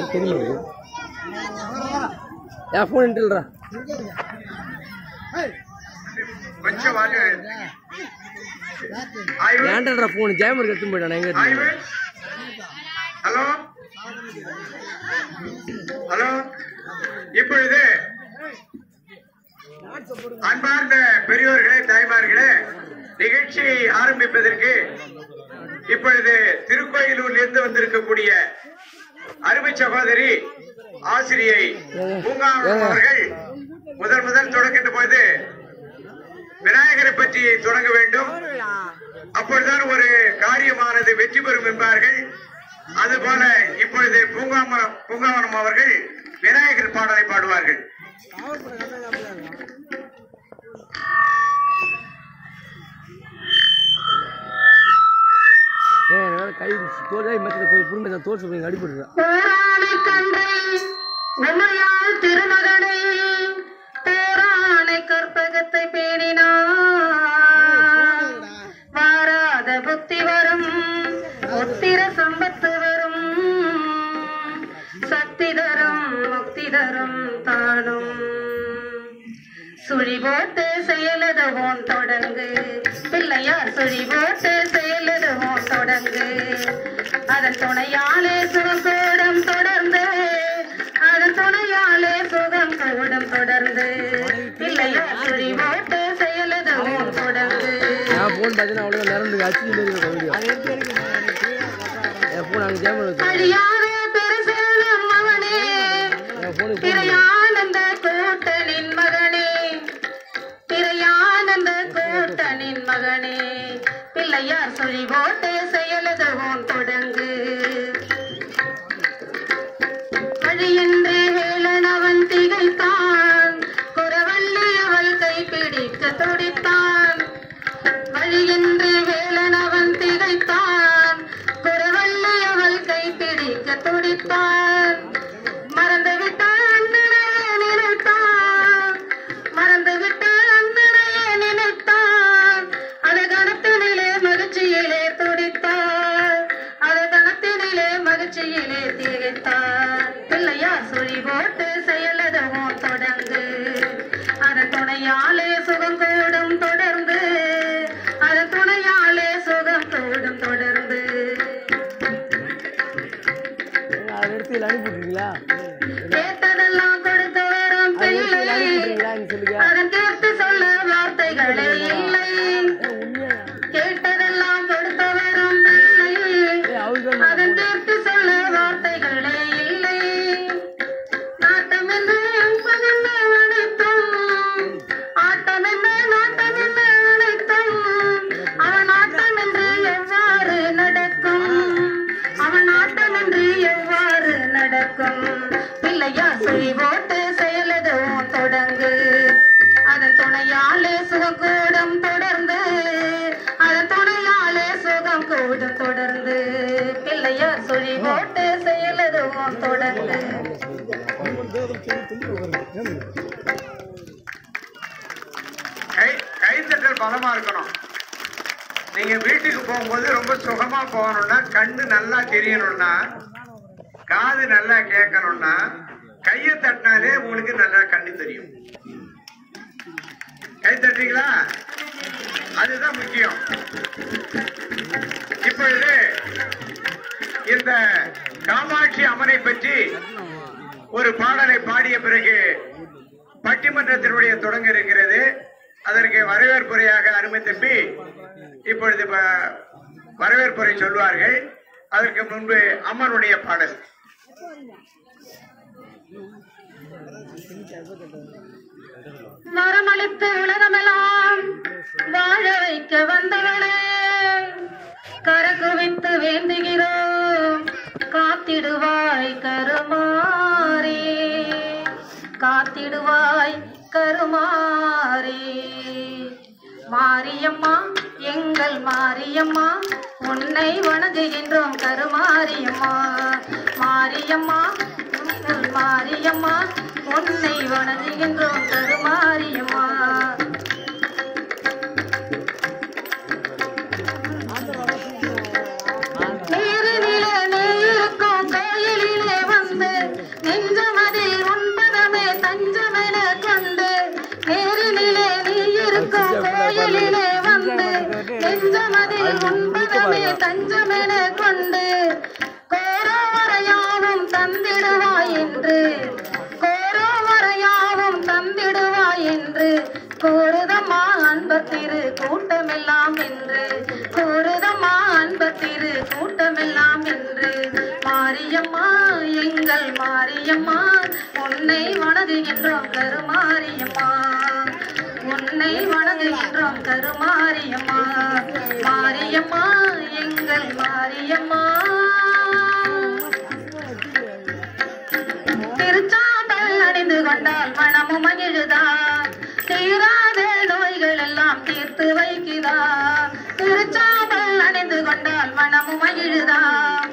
தெரியும் என் ஃபோன் இல்லைடா கொஞ்சம் வால்யூ ஆய்வு ஏன்டா ஃபோன் ஜெயமர் எடுத்து போயிட்டான் எங்க ஆய்வு எடுத்து ஹலோ ஹலோ இப்பொழுது அன்பார்ந்த பெரியோர்களே தாய்மார்களே நிகழ்ச்சியை ஆரம்பிப்பதற்கு இப்பொழுது திருக்கோயிலூரில் இருந்து வந்திருக்கக்கூடிய அருமை சகோதரி ஆசிரியை பூங்காவனம் அவர்கள் முதல் முதல் தொடங்கின்ற போது விநாயகரை பற்றி தொடங்க வேண்டும் அப்பொழுதுதான் ஒரு காரியமானது வெற்றி பெறும் என்பார்கள் அதுபோல இப்பொழுது பூங்காமரம் பூங்காவனம் அவர்கள் விநாயகர் பாடலை பாடுவார்கள் ஏன் என்னால கை தோல் மற்ற கொஞ்சம் புரிஞ்ச தோல் சொல்லி அடிபடுறா போராளி கன்றை உமையாள் திருமகனை பேரானை கற்பகத்தை பேணினார் வாராத புத்தி வரும் உத்திர சம்பத்து வரும் சக்தி தரும் முக்தி தரும் தானும் சுழி போட்டு செயலதுவோம் தொடங்கு பிள்ளையார் சுழி போட்டு செயலதுவோம் தொடங்கு அதன் துணையாலே சுகக்கூடம் தொடர்ந்து அதன் துணையாலே சுகம் கூடம் தொடர்ந்து பிள்ளையார் சுழி போட்டு செயலதுவோம் தொடங்கு என் ஃபோன் பார்த்தீங்கன்னா அவ்வளோ நிறந்து அச்சு மாரி இருக்கும் வீடியோ என் ஃபோன் அங்கே ஜெயமர் வச்சு அழியாத பெருசெல்வம் அவனே என் ஃபோனுக்கு திரையானந்த கூட்டனின் மகனே திரையானந்த கூட்டனின் மகனே பிள்ளையார் சொல்லி போட்டு செயலதுவோம் தொடங்கு வழியின்றி வேலனவன் திகைத்தான் குறவள்ளி அவள் கைப்பிடிக்க துடித்தான் வழியின்றி வேலனவன் திகைத்தான் குறவள்ளி அவள் கைப்பிடிக்க துடித்தான் மறந்து விட்டான் நிறைய நினைத்தான் மறந்து விட்டான் நிறைய நினைத்தான் அது கணத்தினிலே மகிழ்ச்சியிலே துடித்தான் அது கணத்தினிலே மகிழ்ச்சியிலே திகைத்தான் பிள்ளையார் சுழி போட்டு செயலதுவும் தொடங்கு அதன் துணையாலே சுகம் கூடும் தொடர்ந்து அதன் துணையாலே சுகம் கூடும் தொடர்ந்து அதை எடுத்து இதில் அனுப்பிவிட்றீங்களா கேட்டதெல்லாம் கொடுத்து வரும் அதை எடுத்து இதில் பிள்ளை அனுப்பிவிட்றீங்களான்னு சொல்லுங்க அதன் கேட்டு சொல்ல வார்த்தைகளே இல்லை உண்மையா கேட்டதெல்லாம் கொடுத்து வரும் பிள்ளை ஏய் அவருக்கு அதன் கேட்டு சொல்ல வார்த்தைகளே இல்லை நாட்டம் என்ன பகல்ல அனைத்தும் ஆட்டம் என்ன நாட்டம் என்ன அனைத்தும் அவன் ஆட்டம் என்று எவ்வாறு நடக்கும் அவன் ஆட்டம் என்று எவ்வாறு நடக்கும் பிள்ளையா சுழி போட்டு செயலதுவும் தொடங்கு அதன் துணையாலே சுகம் கூடும் தொடர்ந்து அதன் துணையாலே சுகம் கூடும் தொடர்ந்து பிள்ளையார் சுழி போட்டு செயலதுவும் தொடர்ந்து கை கைத்தட்டல் பலமா இருக்கணும் நீங்க வீட்டுக்கு போகும்போது ரொம்ப சுகமா போகணும்னா கண்ணு நல்லா தெரியணும்னா காது நல்லா கேட்கணும்னா கையை தட்டினாலே உங்களுக்கு நல்லா கண்ணு தெரியும் கை தட்டுறீங்களா அதுதான் முக்கியம் இப்பொழுது இந்த காமாட்சி அம்மனை பற்றி ஒரு பாடலை பாடிய பிறகு பட்டிமன்றத்தினுடைய தொடங்க இருக்கிறது அதற்கு வரவேற்புரையாக அருமை தம்பி இப்பொழுது ப- வரவேற்புரை சொல்வார்கள் அதற்கு முன்பு அம்மனுடைய பாடல் வரமளித்து உலகமெல்லாம் வாழ வைக்க வந்தவளே கரகுவித்து வேண்டுகிறோம் காத்திடுவாய் கருமாறே காத்திடுவாய் கருமாறே மாரியம்மா எங்கள் மாரியம்மா உன்னை வணங்குகின்றோம் கருமாரியம்மா மாரியம்மா உங்கள் மாரியம்மா உன்னை வணங்குகின்றோம் கருமாரியம்மா நீரினிலே நீ இருக்கும் கோயிலிலே வந்து கொண்டு நெஞ்சமதில் உண்பதமே தஞ்சமென கொண்டு கோரோவரையாவும் தந்திடுவாய் என்று கோரோவரையாவும் தந்திடுவாய் என்று கூறுதம்மா அன்பத்திரு கூட்டமெல்லாம் என்று கூறுதம்மா அன்பத்திரு கூட்டமெல்லாம் என்று மாரியம்மா எங்கள் மாரியம்மா உன்னை வணங்குகின்றோம் கருமாரியம்மா உன்னை வணங்குகின்றோம் கருமாரியம்மா மாரியம்மா எங்கள் மாரியம்மா திருச்சாம்பல் அணிந்து கொண்டால் மனமும் மகிழுதார் தீராத நோய்கள் எல்லாம் தீர்த்து வைக்கிறார் திருச்சாம்பல் அணிந்து கொண்டால் மனமும் மகிழுதார்